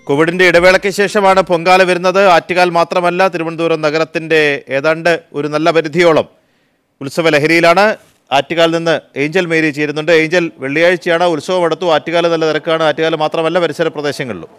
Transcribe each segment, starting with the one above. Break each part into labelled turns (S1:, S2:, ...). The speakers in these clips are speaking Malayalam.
S1: കോവിഡിന്റെ ഇടവേളയ്ക്ക് ശേഷമാണ് പൊങ്കാല വരുന്നത് ആറ്റുകാൽ മാത്രമല്ല തിരുവനന്തപുരം നഗരത്തിന്റെ ഏതാണ്ട് ഒരു നല്ല പരിധിയോളം ഉത്സവ ലഹരിയിലാണ് ആറ്റുകാൽ നിന്ന് ഏഞ്ചൽ മേരി ചേരുന്നുണ്ട് ഏഞ്ചൽ വെള്ളിയാഴ്ചയാണ് ഉത്സവം അടുത്തു ആറ്റുകാൽ നല്ല തിരക്കാണ് ആറ്റുകാൽ മാത്രമല്ല പരിസര പ്രദേശങ്ങളിലും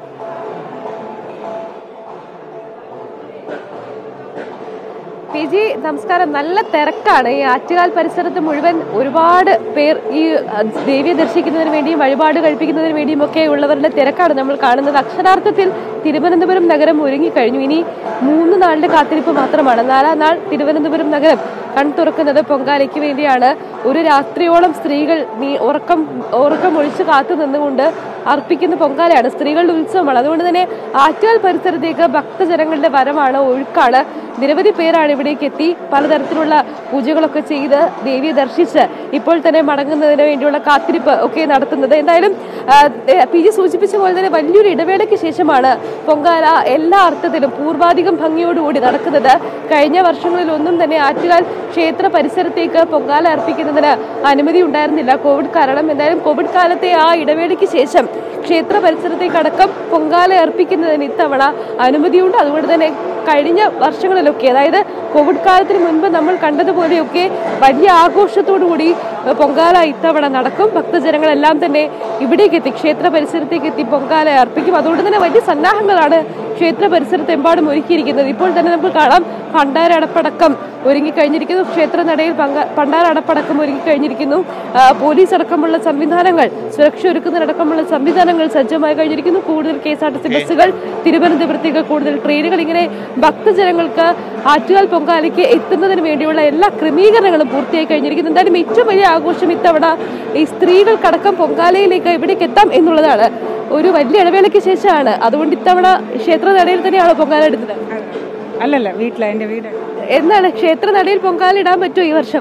S2: പി ജി നമസ്കാരം നല്ല തിരക്കാണ് ഈ ആറ്റുകാൽ പരിസരത്ത് മുഴുവൻ ഒരുപാട് പേർ ഈ അഹ്, ദേവിയെ ദർശിക്കുന്നതിന് വേണ്ടിയും വഴിപാട് കഴിപ്പിക്കുന്നതിന് വേണ്ടിയും ഒക്കെ ഉള്ളവരുടെ തിരക്കാണ് നമ്മൾ കാണുന്നത് അക്ഷരാർത്ഥത്തിൽ തിരുവനന്തപുരം നഗരം ഒരുങ്ങിക്കഴിഞ്ഞു ഇനി മൂന്ന് നാളിന്റെ കാത്തിരിപ്പ് മാത്രമാണ് നാലാം നാൾ തിരുവനന്തപുരം നഗരം കൺ തുറക്കുന്നത് പൊങ്കാലയ്ക്ക് വേണ്ടിയാണ് ഒരു രാത്രിയോളം സ്ത്രീകൾ നീ ഉറക്കം ഉറക്കം ഒഴിച്ച് കാത്തു നിന്നുകൊണ്ട് അർപ്പിക്കുന്ന പൊങ്കാലയാണ് സ്ത്രീകളുടെ ഉത്സവമാണ് അതുകൊണ്ട് തന്നെ ആറ്റുകാൽ പരിസരത്തേക്ക് ഭക്തജനങ്ങളുടെ വരവാണ് ഒഴുക്കാണ് നിരവധി പേരാണ് ഇവിടേക്ക് എത്തി പലതരത്തിലുള്ള പൂജകളൊക്കെ ചെയ്ത് ദേവിയെ ദർശിച്ച് ഇപ്പോൾ തന്നെ മടങ്ങുന്നതിന് വേണ്ടിയുള്ള കാത്തിരിപ്പ് ഒക്കെ നടത്തുന്നത് എന്തായാലും ആ, ഏ, പി ജി സൂചിപ്പിച്ച പോലെ തന്നെ വലിയൊരു ഇടവേളയ്ക്ക് ശേഷമാണ് പൊങ്കാല എല്ലാ അർത്ഥത്തിലും പൂർവാധികം ഭംഗിയോടുകൂടി നടക്കുന്നത് കഴിഞ്ഞ വർഷങ്ങളിലൊന്നും തന്നെ ആറ്റുകാൽ ക്ഷേത്ര പരിസരത്തേക്ക് പൊങ്കാല അർപ്പിക്കുന്നതിന് അനുമതി ഉണ്ടായിരുന്നില്ല കോവിഡ് കാരണം എന്തായാലും കോവിഡ് കാലത്തെ ആ ഇടവേളയ്ക്ക് ശേഷം ക്ഷേത്ര പരിസരത്തേക്കടക്കം പൊങ്കാല അർപ്പിക്കുന്നതിന് ഇത്തവണ അനുമതിയുണ്ട് അതുകൊണ്ട് തന്നെ കഴിഞ്ഞ വർഷങ്ങളിലൊക്കെ അതായത് കോവിഡ് കാലത്തിന് മുൻപ് നമ്മൾ കണ്ടതുപോലെയൊക്കെ വലിയ ആഘോഷത്തോടുകൂടി ഏഹ്, പൊങ്കാല ഇത്തവണ നടക്കും ഭക്തജനങ്ങളെല്ലാം തന്നെ ഇവിടേക്ക് എത്തി ക്ഷേത്ര പരിസരത്തേക്ക് എത്തി പൊങ്കാല അർപ്പിക്കും അതുകൊണ്ട് തന്നെ വലിയ സന്നാഹങ്ങളാണ് ക്ഷേത്ര പരിസരത്ത് എമ്പാടും ഒരുക്കിയിരിക്കുന്നത് ഇപ്പോൾ തന്നെ നമുക്ക് കാണാം ഭണ്ഡാരടപ്പടക്കം ഒരുങ്ങിക്കഴിഞ്ഞിരിക്കുന്നു ക്ഷേത്ര നടയിൽ പങ്ക ഭണ്ഡാരടപ്പടക്കം ഒരുങ്ങിക്കഴിഞ്ഞിരിക്കുന്നു ആ, പോലീസ് അടക്കമുള്ള സംവിധാനങ്ങൾ സുരക്ഷ ഒരുക്കുന്നതിനടക്കമുള്ള സംവിധാനങ്ങൾ സജ്ജമായി കഴിഞ്ഞിരിക്കുന്നു കൂടുതൽ K S R T C ബസ്സുകൾ തിരുവനന്തപുരത്തേക്ക് കൂടുതൽ ട്രെയിനുകൾ ഇങ്ങനെ ഭക്തജനങ്ങൾക്ക് ആറ്റുകാൽ പൊങ്കാലയ്ക്ക് എത്തുന്നതിന് വേണ്ടിയുള്ള എല്ലാ ക്രമീകരണങ്ങളും പൂർത്തിയായി കഴിഞ്ഞിരിക്കുന്നു എന്തായാലും ഏറ്റവും വലിയ ആഘോഷം ഇത്തവണ ഈ സ്ത്രീകൾക്കടക്കം പൊങ്കാലയിലേക്ക് എവിടേക്ക് എത്താം എന്നുള്ളതാണ് ഒരു വലിയ ഇടവേളയ്ക്ക് ശേഷമാണ് അതുകൊണ്ട് ഇത്തവണ ക്ഷേത്ര നടയിൽ തന്നെയാണോ പൊങ്കാല എടുത്തത്
S3: അല്ലല്ല വീട്ടില എൻ്റെ വീട്
S2: എന്താണ് ക്ഷേത്ര നടയിൽ പൊങ്കാല ഇടാൻ പറ്റുമോ ഈ വർഷം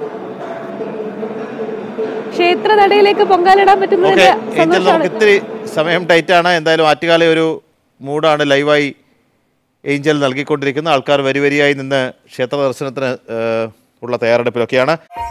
S2: ക്ഷേത്ര നടയിലേക്ക് പൊങ്കാല ഇടാൻ
S1: ഓക്കെ
S2: പറ്റുന്നതിന്റെ
S1: ഏഞ്ചൽ നമുക്ക്
S2: സന്തോഷമാണ്
S1: ഇത്തിരി സമയം ടൈറ്റാണ് എന്തായാലും ആറ്റുകാലെ ഒരു മൂഡാണ് ലൈവായി ഏഞ്ചൽ നൽകിക്കൊണ്ടിരിക്കുന്ന ആൾക്കാർ വരി വരിയായി നിന്ന് ക്ഷേത്ര ദർശനത്തിന് ഏഹ്, ഉള്ള തയ്യാറെടുപ്പിലൊക്കെയാണ്